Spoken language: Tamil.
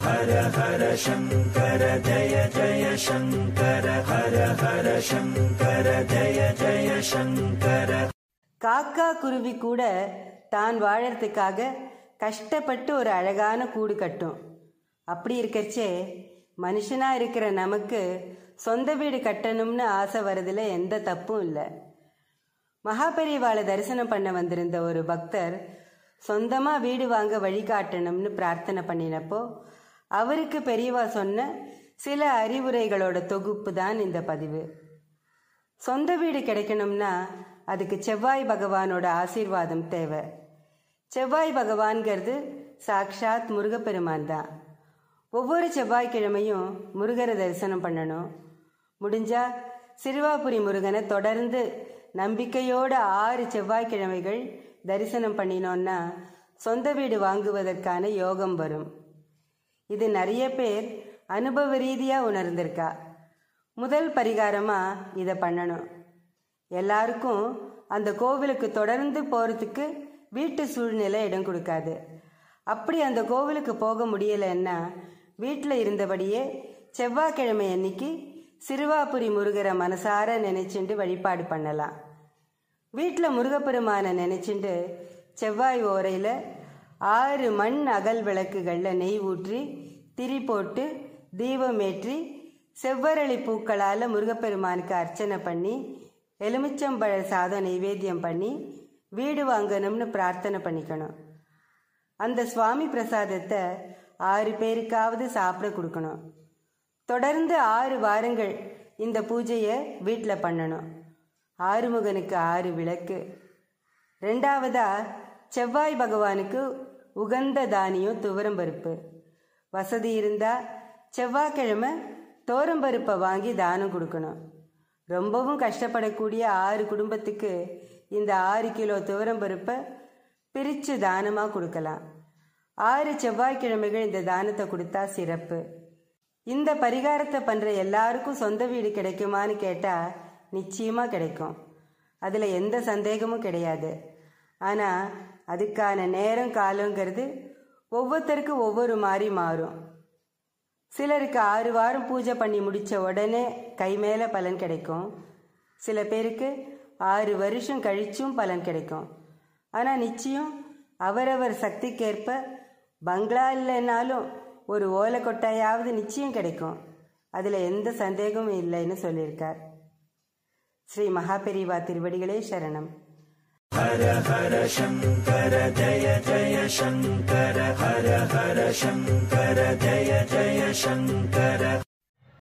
ஹர ஹர சங்கர ஜய ஜய சங்கர ஹர ஹர சங்கர ஜய ஜய சங்கர காக்கா குருவி கூட தான் வாழறதுக்காக கஷ்டப்பட்டு ஒரு அழகான கூடு கட்டும் அப்படி இருக்கச்சே மனுஷனா இருக்கிற நமக்கு சொந்த வீடு கட்டணும்னு ஆசை வரதுல எந்த தப்பும் இல்லை மகாபெரிவாளை தரிசனம் பண்ண வந்திருந்த ஒரு பக்தர் சொந்தமா வீடு வாங்க வழிகாட்டணும்னு பிரார்த்தனை பண்ணினப்போ அவருக்கு பெரியவா சொன்ன சில அறிவுரைகளோட தொகுப்பு தான் இந்த பதிவு சொந்த வீடு கிடைக்கணும்னா அதுக்கு செவ்வாய் பகவானோட ஆசீர்வாதம் தேவை செவ்வாய் பகவான்கிறது சாக்ஷாத் முருகப்பெருமான் தான் ஒவ்வொரு செவ்வாய்க்கிழமையும் முருகரை தரிசனம் பண்ணணும் முடிஞ்சா சிறுவாபுரி முருகனை தொடர்ந்து நம்பிக்கையோட ஆறு செவ்வாய்க்கிழமைகள் தரிசனம் பண்ணினோன்னா சொந்த வீடு வாங்குவதற்கான யோகம் வரும் இது நிறைய பேர் அனுபவ ரீதியாக உணர்ந்திருக்கா முதல் பரிகாரமாக இதை பண்ணணும் எல்லாருக்கும் அந்த கோவிலுக்கு தொடர்ந்து போகிறதுக்கு வீட்டு சூழ்நிலை இடம் கொடுக்காது அப்படி அந்த கோவிலுக்கு போக முடியலைன்னா வீட்டில் இருந்தபடியே செவ்வாய்க்கிழமை அன்னைக்கு சிறுவாபுரி முருகரை மனசார நினைச்சுண்டு வழிபாடு பண்ணலாம் வீட்டில் முருகப்பெருமானை நினைச்சுண்டு செவ்வாய் ஓரையில் ஆறு மண் அகல் விளக்குகளில் நெய் ஊற்றி திரி போட்டு தீபமேற்றி செவ்வரளி பூக்களால் முருகப்பெருமானுக்கு அர்ச்சனை பண்ணி எலுமிச்சம்பழ சாதம் நைவேத்தியம் பண்ணி வீடு வாங்கணும்னு பிரார்த்தனை பண்ணிக்கணும் அந்த சுவாமி பிரசாதத்தை ஆறு பேருக்காவது சாப்பிட கொடுக்கணும் தொடர்ந்து ஆறு வாரங்கள் இந்த பூஜையை வீட்டில் பண்ணணும் ஆறுமுகனுக்கு ஆறு விளக்கு ரெண்டாவதா செவ்வாய் பகவானுக்கு உகந்த தானியம் துவரம்பருப்பு வசதி இருந்தால் செவ்வாய்க்கிழமை தோரம்பருப்பை வாங்கி தானம் கொடுக்கணும் ரொம்பவும் கஷ்டப்படக்கூடிய ஆறு குடும்பத்துக்கு இந்த ஆறு கிலோ துவரம்பருப்பை பிரித்து தானமாக கொடுக்கலாம் ஆறு செவ்வாய்க்கிழமைகள் இந்த தானத்தை கொடுத்தா சிறப்பு இந்த பரிகாரத்தை பண்ணுற எல்லாருக்கும் சொந்த வீடு கிடைக்குமான்னு கேட்டால் நிச்சயமாக கிடைக்கும் அதில் எந்த சந்தேகமும் கிடையாது ஆனால் அதுக்கான நேரம் காலங்கிறது ஒவ்வொருத்தருக்கும் ஒவ்வொரு மாதிரி மாறும் சிலருக்கு ஆறு வாரம் பூஜை பண்ணி முடித்த உடனே கை மேலே பலன் கிடைக்கும் சில பேருக்கு ஆறு வருஷம் கழிச்சும் பலன் கிடைக்கும் ஆனால் நிச்சயம் அவரவர் சக்திக்கேற்ப பங்களா இல்லைன்னாலும் ஒரு ஓலை கொட்டாயாவது நிச்சயம் கிடைக்கும் அதில் எந்த சந்தேகமும் இல்லைன்னு சொல்லியிருக்கார் ஸ்ரீ மகாபெரிவா திருவடிகளே சரணம் ஹர ஹர சங்கர ஜய ஜய சங்கர ஹர ஹர சங்கர ஜய ஜய சங்கர